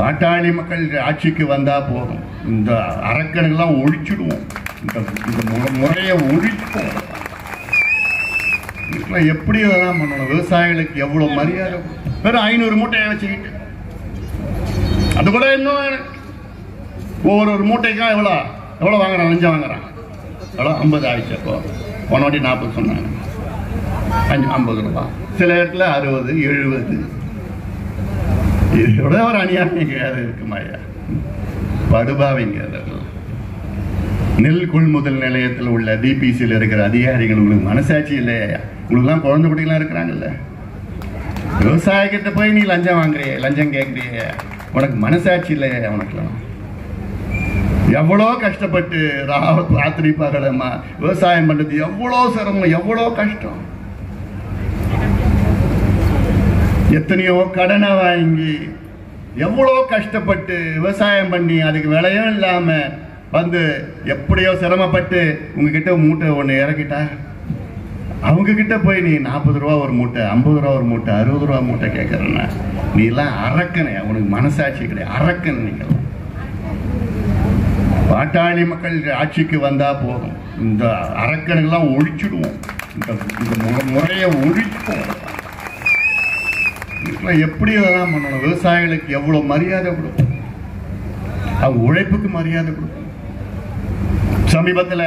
பாட்டாளி மக்கள் ஆட்சிக்கு வந்தா போதும் இந்த அரக்கனுக்கெல்லாம் ஒழிச்சிடுவோம் இந்த இந்த மு- முறையை ஒழிப்போம் இதுக்கெல்லாம் எப்படி இதெல்லாம் பண்ணணும் விவசாயிகளுக்கு எவ்வளவு மரியாதை வெறும் ஐநூறு மூட்டையை வச்சுக்கிட்டு அது கூட இன்னும் ஒவ்வொரு ஒரு மூட்டைக்கும் எவ்வளோ எவ்வளோ வாங்குறான் லஞ்சம் வாங்குறான் எவ்வளோ ஐம்பது ஆயிடுச்சு அப்போ போன வாட்டி நாற்பது சொன்னாங்க அஞ்சு ஐம்பது ரூபா சில இடத்துல அறுபது எழுபது இதோட ஒரு அநியாயம் எங்கேயாவது இருக்குமாயா படுபாவிங்க அதெல்லாம் நெல் கொள்முதல் நிலையத்தில் உள்ள டிபிசியில் இருக்கிற அதிகாரிகள் உங்களுக்கு மனசாட்சி இல்லையா உங்களுக்குலாம் குழந்தை குட்டிலாம் இருக்கிறாங்கல்ல விவசாயிகிட்ட போய் நீ லஞ்சம் வாங்குறிய லஞ்சம் கேட்குறிய உனக்கு மனசாட்சி இல்லையா உனக்குலாம் எவ்வளோ கஷ்டப்பட்டு ரா- ராத்திரி பகலமா விவசாயம் பண்றது எவ்வளோ சிரமம் எவ்வளோ கஷ்டம் எத்தனையோ கடனை வாங்கி எவ்வளோ கஷ்டப்பட்டு விவசாயம் பண்ணி அதுக்கு விலையும் இல்லாம வந்து எப்படியோ சிரமப்பட்டு உங்ககிட்ட மூட்டை ஒன்று இறக்கிட்டா அவங்க கிட்ட போய் நீ நாற்பது ரூபா ஒரு மூட்டை ஐம்பது ரூபா ஒரு மூட்டை அறுபது ரூபா மூட்டை கேட்கறன்னா நீ எல்லாம் அரக்கனே உனக்கு மனசாட்சி கிடையாது அரக்கன் நீங்கள் பாட்டாளி மக்கள் ஆட்சிக்கு வந்தா போதும் இந்த அரக்கனுக்கெல்லாம் ஒழிச்சிடுவோம் இந்த இந்த மு- முறையை ஒழிப்போம் இதுக்கெல்லாம் எப்படி இதெல்லாம் பண்ணணும் விவசாயிகளுக்கு எவ்வளவு மரியாதை கொடுக்கும் அவங்க உழைப்புக்கு மரியாதை கொடுக்கும் சமீபத்தில்